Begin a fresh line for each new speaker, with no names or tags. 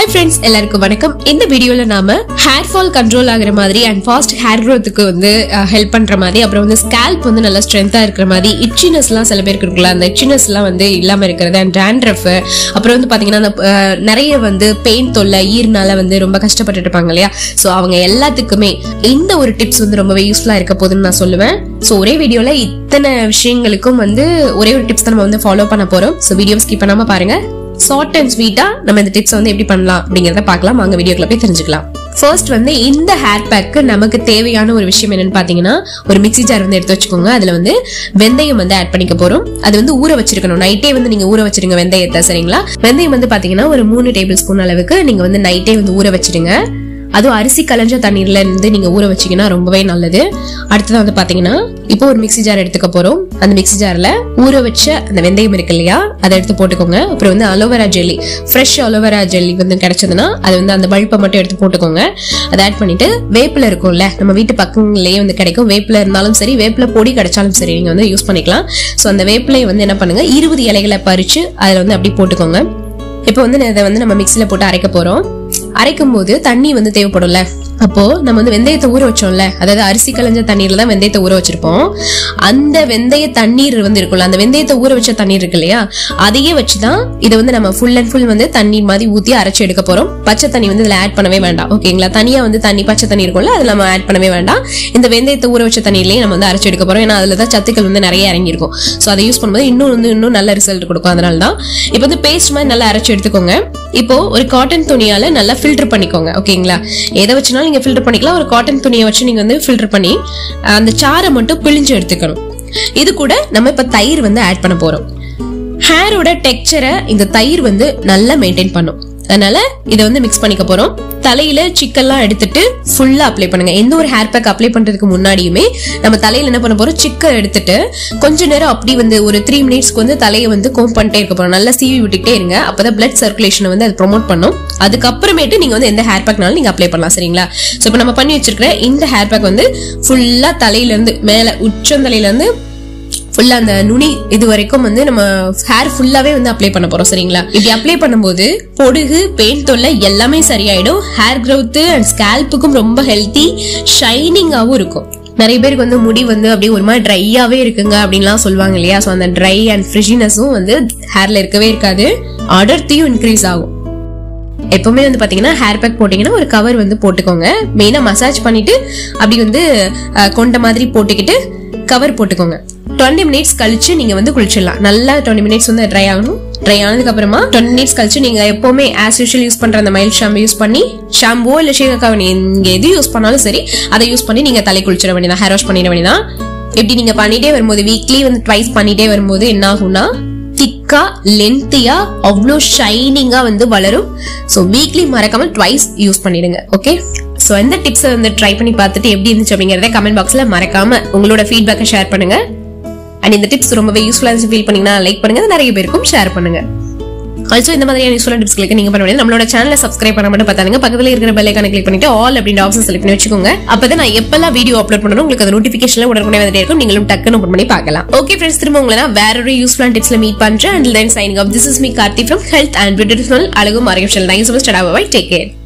friends எல்லாருக்கும் வணக்கம் இந்த வீடியோல நாம ஹேர் ஃபால் கண்ட்ரோல் ஆகுற மாதிரி அண்ட் ஃபாஸ்ட் ஹேர் க்கு வந்து ஹெல்ப் பண்ற மாதிரி அப்புறம் வந்து ஸ்கேல்ப் வந்து நல்லா ஸ்ட்ரென்த்தா இருக்கிற மாதிரி இச்சினஸ் எல்லாம் சில பேருக்கு இருக்குல்ல அந்த இச்சினஸ் எல்லாம் வந்து இல்லாம இருக்கிறது அண்ட் டேண்ட்ரஃப் அப்புறம் வந்து பாத்தீங்கன்னா அந்த அஹ், நிறைய வந்து பெயின் தொல்லை ஈர்னால வந்து ரொம்ப கஷ்டப்பட்டு இருப்பாங்க இல்லையா சோ அவங்க எல்லாத்துக்குமே இந்த ஒரு டிப்ஸ் வந்து ரொம்பவே யூஸ்ஃபுல்லா இருக்க போகுதுன்னு நான் சொல்லுவேன் சோ ஒரே வீடியோல இத்தனை விஷயங்களுக்கும் வந்து ஒரே ஒரு டிப்ஸ் தான் நம்ம வந்து ஃபாலோ பண்ண போறோம் சோ வீடியோ ஸ்கிப் பண்ணாம பாருங்க ஷார்ட் அண்ட் ஸ்வீட்டா நம்ம இந்த டிப்ஸ் வந்து எப்படி பண்ணலாம் அப்படிங்கறத பார்க்கலாம் வாங்க வீடியோக்குள்ள போய் தெரிஞ்சுக்கலாம் ஃபர்ஸ்ட் வந்து இந்த ஹேர் பேக்கு நமக்கு தேவையான ஒரு விஷயம் என்னன்னு பாத்தீங்கன்னா ஒரு மிக்ஸி ஜார் வந்து எடுத்து வச்சுக்கோங்க அதுல வந்து வெந்தயம் வந்து ஆட் பண்ணிக்க போறோம் அது வந்து ஊற வச்சிருக்கணும் நைட்டே வந்து நீங்க ஊற வச்சிருங்க வெந்தயத்தை சரிங்களா வெந்தயம் வந்து பாத்தீங்கன்னா ஒரு மூணு டேபிள் ஸ்பூன் அளவுக்கு நீங்க வந்து நைட்டே வந்து ஊற வச்சிடுங்க அதுவும் அரிசி கலைஞ்ச தண்ணீர்ல இருந்து நீங்க ஊற வச்சீங்கன்னா ரொம்பவே நல்லது அடுத்தது வந்து பாத்தீங்கன்னா இப்போ ஒரு மிக்ஸி ஜார் எடுத்துக்க போறோம் அந்த மிக்ஸி ஜார்ல ஊற வச்ச அந்த வெந்தயம் இருக்கு இல்லையா அதை எடுத்து போட்டுக்கோங்க அப்புறம் வந்து aloe vera jelly fresh aloe vera jelly வந்து கிடைச்சதுன்னா அது வந்து அந்த பல்பை மட்டும் எடுத்து போட்டுக்கோங்க அதை ஆட் பண்ணிட்டு வேப்பில இருக்கும்ல நம்ம வீட்டு பக்கங்கள்லயே வந்து கிடைக்கும் வேப்பில இருந்தாலும் சரி வேப்பில பொடி கிடைச்சாலும் சரி நீங்க வந்து யூஸ் பண்ணிக்கலாம் ஸோ அந்த வேப்பிலையை வந்து என்ன பண்ணுங்க இருபது இலைகளை பறிச்சு அதுல வந்து அப்படி போட்டுக்கோங்க இப்போ வந்து இதை வந்து நம்ம மிக்ஸில போட்டு அரைக்க போறோம் அரைக்கும் போது தண்ணி வந்து தேவைப்படும்ல அப்போ நம்ம வந்து வெந்தயத்தை ஊற வச்சோம்ல அதாவது அரிசி கலைஞ்ச தண்ணீர்ல தான் வெந்தயத்தை ஊற வச்சிருப்போம் அந்த வெந்தய தண்ணீர் வந்து இருக்கும்ல அந்த வெந்தயத்தை ஊற வச்ச தண்ணீர் இருக்கு இல்லையா அதையே வச்சுதான் இதை வந்து நம்ம ஃபுல் அண்ட் ஃபுல் வந்து தண்ணி மாதிரி ஊத்தி அரைச்சு எடுக்க போறோம் பச்சை தண்ணி வந்து இதுல ஆட் பண்ணவே வேண்டாம் ஓகேங்களா தனியா வந்து தண்ணி பச்சை தண்ணி இருக்கும்ல அதுல நம்ம ஆட் பண்ணவே வேண்டாம் இந்த வெந்தயத்தை ஊற வச்ச தண்ணியிலேயே நம்ம வந்து அரைச்சு எடுக்க போறோம் ஏன்னா அதுல தான் சத்துக்கள் வந்து நிறைய இறங்கியிருக்கும் ஸோ அதை யூஸ் பண்ணும்போது இன்னும் வந்து இன்னும் நல்ல ரிசல்ட் கொடுக்கும் அதனால தான் இப்போ வந்து பேஸ்ட் மாதிரி நல்லா அரைச்சு எடுத்துக்கோங்க இப்போ ஒரு காட்டன் துணியால நல்லா ஃபில்டர் பண்ணிக்கோங்க ஓகேங்களா எதை வச்சுனாலும் நீங்க ஃபில்டர் பண்ணிக்கலாம் ஒரு காட்டன் துணியை வச்சு நீங்க வந்து ஃபில்டர் பண்ணி அந்த சாரை மட்டும் பிழிஞ்சு எடுத்துக்கணும் இது கூட நம்ம இப்ப தயிர் வந்து ஆட் பண்ண போறோம் ஹேரோட டெக்ஸ்சரை இந்த தயிர் வந்து நல்லா மெயின்டைன் பண்ணும் அதனால இதை வந்து மிக்ஸ் பண்ணிக்க போறோம் தலையில சிக்கெல்லாம் எடுத்துட்டு ஃபுல்லா அப்ளை பண்ணுங்க எந்த ஒரு ஹேர் பேக் அப்ளை பண்றதுக்கு முன்னாடியுமே நம்ம தலையில என்ன பண்ண போறோம் சிக்கை எடுத்துட்டு கொஞ்ச நேரம் அப்படி வந்து ஒரு த்ரீ மினிட்ஸ்க்கு வந்து தலையை வந்து கோம் பண்ணிட்டே இருக்க போறோம் நல்லா சீவி விட்டுட்டே இருங்க அப்பதான் பிளட் சர்க்குலேஷனை வந்து அது ப்ரொமோட் பண்ணும் அதுக்கப்புறமேட்டு நீங்க வந்து எந்த ஹேர் பேக்னாலும் நீங்க அப்ளை பண்ணலாம் சரிங்களா சோ இப்போ நம்ம பண்ணி வச்சிருக்கிற இந்த ஹேர் பேக் வந்து ஃபுல்லா தலையில இருந்து மேல உச்சந்தலையில இருந்து ஃபுல்லா அந்த நுனி இது வரைக்கும் வந்து நம்ம ஹேர் ஃபுல்லாவே வந்து அப்ளை பண்ண போறோம் சரிங்களா இப்படி அப்ளை பண்ணும்போது பொடுகு பெயின் தொல்லை எல்லாமே சரியாயிடும் ஹேர் growth அண்ட் ஸ்கேல்ப்புக்கும் ரொம்ப ஹெல்த்தி ஷைனிங்காவும் இருக்கும் நிறைய பேருக்கு வந்து முடி வந்து அப்படியே ஒரு மாதிரி ட்ரையாவே இருக்குங்க அப்படின்லாம் சொல்லுவாங்க இல்லையா ஸோ அந்த ட்ரை அண்ட் ஃப்ரிஷினஸும் வந்து ஹேர்ல இருக்கவே இருக்காது அடர்த்தியும் இன்க்ரீஸ் ஆகும் எப்பவுமே வந்து பாத்தீங்கன்னா ஹேர் பேக் போட்டீங்கன்னா ஒரு கவர் வந்து போட்டுக்கோங்க மெயினா மசாஜ் பண்ணிட்டு அப்படி வந்து அஹ், கொண்ட மாதிரி போட்டுக்கிட்டு கவர் போட்டுக்கோங்க டுவெண்ட்டி மினிட்ஸ் கழிச்சு நீங்க வந்து குளிச்சிடலாம் நல்லா டுவெண்ட்டி மினிட்ஸ் வந்து ட்ரை ஆகணும் ட்ரை ஆனதுக்கு அப்புறமா டுவெண்ட்டி மினிட்ஸ் கழிச்சு நீங்க எப்பவுமே ஆஸ் யூஷுவல் யூஸ் பண்ற அந்த மைல் ஷாம்பு யூஸ் பண்ணி ஷாம்போ இல்ல ஷேகக்காவை நீங்க எது யூஸ் பண்ணாலும் சரி அதை யூஸ் பண்ணி நீங்க தலை குளிச்சிட வேண்டியதான் ஹேர் வாஷ் பண்ணிட வேண்டியதான் இப்படி நீங்க பண்ணிட்டே வரும்போது வீக்லி வந்து ட்வைஸ் பண்ணிட்டே வரும்போது என்ன ஆகும்னா திக்கா லென்த்தியா அவ்வளோ ஷைனிங்கா வந்து வளரும் ஸோ வீக்லி மறக்காம ட்வைஸ் யூஸ் பண்ணிடுங்க ஓகே ஸோ எந்த டிப்ஸ் வந்து ட்ரை பண்ணி பார்த்துட்டு எப்படி இருந்துச்சு அப்படிங்கறத கமெண்ட் பாக்ஸ்ல மறக்காம உங்களோட ஃபீட்பேக்கை ஷேர் பண்ணுங்க அண்ட் இந்த டிப்ஸ் ரொம்பவே யூஸ்ஃபுல்லா இருந்துச்சு ஃபீல் பண்ணீங்கன்னா லைக் பண்ணுங்க அது நிறைய பேருக்கும் ஷேர் பண்ணுங்க ஆல்சோ இந்த மாதிரியான யூஸ்ஃபுல்லான டிப்ஸ்களுக்கு நீங்க பண்ண வேண்டியது நம்மளோட சேனலை சப்ஸ்கிரைப் பண்ண மட்டும் பார்த்தாங்க பக்கத்துல இருக்கிற பெல் ஐக்கான கிளிக் பண்ணிட்டு ஆல் அப்படின்ற ஆப்ஷன் செலக்ட் பண்ணி வச்சுக்கோங்க அப்பதான் நான் எப்பெல்லாம் வீடியோ அப்லோட் பண்ணணும் உங்களுக்கு அது நோட்டிபிகேஷன்ல உடனே வந்துட்டே இருக்கும் நீங்களும் டக்குன்னு ஓபன் பண்ணி பார்க்கலாம் ஓகே ஃப்ரெண்ட்ஸ் திரும்ப உங்களை நான் வேற ஒரு யூஸ்ஃபுல்லான டிப்ஸ்ல மீட் பண்றேன் and then signing off this is me Karthi from health and beautiful அழகும் ஆரோக்கியம் channel thank you so much take care